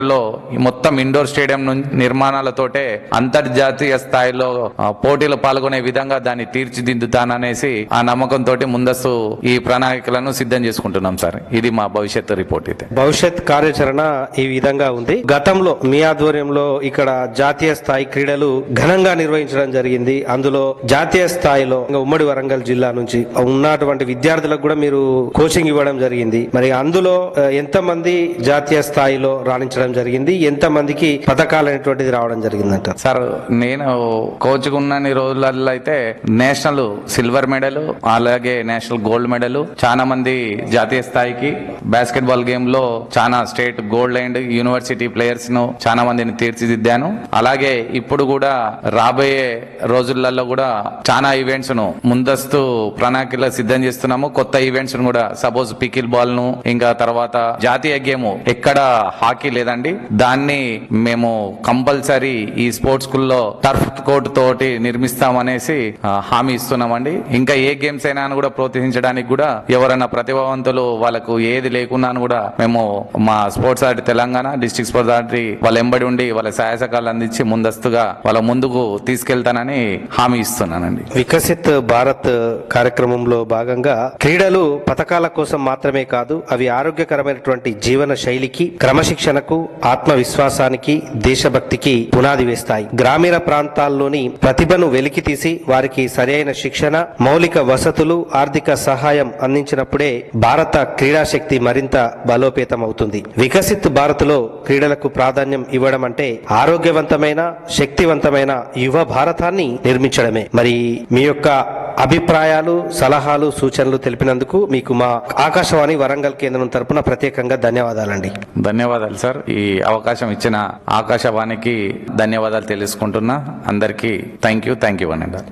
లో ఈ మొత్తం ఇండోర్ స్టేడియం నుంచి నిర్మాణాలతోటే అంతర్జాతీయ స్థాయిలో ఆ, పోటీలు పాల్గొనే విధంగా దాన్ని తీర్చిదిద్దుతాననేసి ఆ నమ్మకంతో ముందస్తు ఈ ప్రణాళికలను సిద్ధం చేసుకుంటున్నాం సార్ ఇది మా భవిష్యత్తు రిపోర్ట్ అయితే భవిష్యత్ కార్యాచరణ ఈ విధంగా ఉంది గతంలో మీ ఆధ్వర్యంలో ఇక్కడ జాతీయ స్థాయి క్రీడలు ఘనంగా నిర్వహించడం జరిగింది అందులో జాతీయ స్థాయిలో ఇంకా ఉమ్మడి వరంగల్ జిల్లా నుంచి ఉన్నటువంటి విద్యార్థులకు కూడా మీరు కోచింగ్ ఇవ్వడం జరిగింది మరి అందులో ఆ, ఎంత మంది జాతీయ స్థాయిలో రాణించడం జరిగింది ఎంత మందికి పథకాలు అనేటువంటిది రావడం జరిగిందంట సార్ నేను కోచ్ ఉన్నన్ని రోజులలో అయితే నేషనల్ సిల్వర్ మెడల్ అలాగే నేషనల్ గోల్డ్ మెడల్ చాలా మంది జాతీయ స్థాయికి బాస్కెట్ బాల్ గేమ్ లో చాలా state gold and university players ను చాలా మందిని తీర్చిదిద్దాను అలాగే ఇప్పుడు కూడా రాబోయే రోజులలో కూడా చాలా ఈవెంట్స్ ను ముందస్తు ప్రణాళికలు సిద్ధం చేస్తున్నాము కొత్త ఈవెంట్స్ ను కూడా సపోజ్ పికిల్ బాల్ ను ఇంకా తర్వాత జాతీయ గేమ్ ఎక్కడ హాకీ లేదండి దాన్ని మేము కంపల్సరీ ఈ స్పోర్ట్స్ స్కూల్లో టర్ఫ్ కోర్ట్ తోటి నిర్మిస్తామనేసి ఆ, హామీ ఇస్తున్నామండి ఇంకా ఏ గేమ్స్ అయినా అని కూడా ప్రోత్సహించడానికి కూడా ఎవరైనా ప్రతిభావంతులు వాళ్ళకు ఏది లేకున్నా అని కూడా మేము మా sports authority Telangana district sports authority వాళ్ళ ఎంబడి ఉండి వాళ్ళ సహాయ సహకారాలు అందించి ముందస్తుగా వాళ్ళ ముందుకు తీసుకెళ్తానని హామీ ఇస్తున్నానండి వికసిత్ భారత్ కార్యక్రమంలో భాగంగా క్రీడలు పథకాల కోసం మాత్రమే కాదు అవి ఆరోగ్యకరమైనటువంటి జీవన శైలికి క్రమశిక్షణకు ఆత్మవిశ్వాసానికి దేశభక్తికి పునాది వేస్తాయి గ్రామీణ ప్రాంతాల్లోని ప్రతిభను వెలికితీసి వారికి సరైన శిక్షణ మౌలిక వసతులు ఆర్థిక సహాయం అందించినప్పుడే భారత క్రీడాశక్తి మరింత బలోపేతం అవుతుంది వికసిత్ భారత్ లో క్రీడలకు ప్రాధాన్యం ఇవ్వడం అంటే ఆరోగ్యవంతమైన శక్తివంతమైన యువ భారతాన్ని నిర్మించడమే మరి మీ యొక్క అభిప్రాయాలు సలహాలు సూచనలు తెలిపినందుకు మీకు మా ఆకాశవాణి వరంగల్ కేంద్రం తరపున ప్రత్యేకంగా ధన్యవాదాలండి ధన్యవాదాలు సార్ ఈ అవకాశం ఇచ్చిన ఆకాశవాణికి ధన్యవాదాలు తెలుసుకుంటున్నా అందరికీ థ్యాంక్ యూ థ్యాంక్ యూ అనండి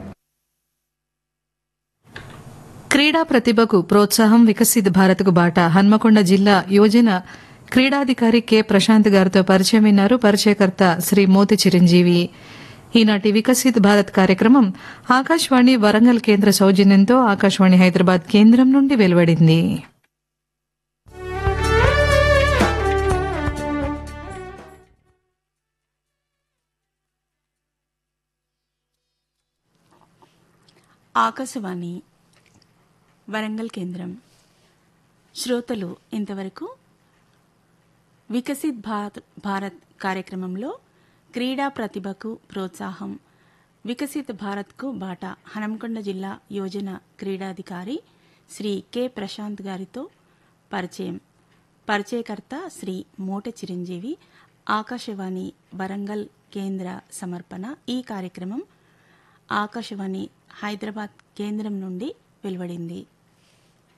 క్రీడా ప్రతిభకు ప్రోత్సాహం వికసిత్ భారత్కు బాట హన్మకొండ జిల్లా యువజన క్రీడాధికారి కె ప్రశాంత్ గారితో పరిచయం విన్నారు పరిచయకర్త శ్రీ మోతి చిరంజీవి ఈనాటి వికసిత్ భారత్ కార్యక్రమం ఆకాశవాణి వరంగల్ కేంద్ర సౌజన్యంతో ఆకాశవాణి హైదరాబాద్ కేంద్రం నుండి వెలువడింది ఆకాశవాణి వరంగల్ కేంద్రం శ్రోతలు ఇంతవరకు వికసిత్ భారత్ భారత్ కార్యక్రమంలో క్రీడా ప్రతిభకు ప్రోత్సాహం వికసిత్ భారత్కు బాట హనంకొండ జిల్లా యోజన క్రీడాధికారి శ్రీ కె ప్రశాంత్ గారితో పరిచయం పరిచయకర్త శ్రీ మోట చిరంజీవి ఆకాశవాణి వరంగల్ కేంద్ర సమర్పణ ఈ కార్యక్రమం ఆకాశవాణి హైదరాబాద్ కేంద్రం నుండి వెలువడింది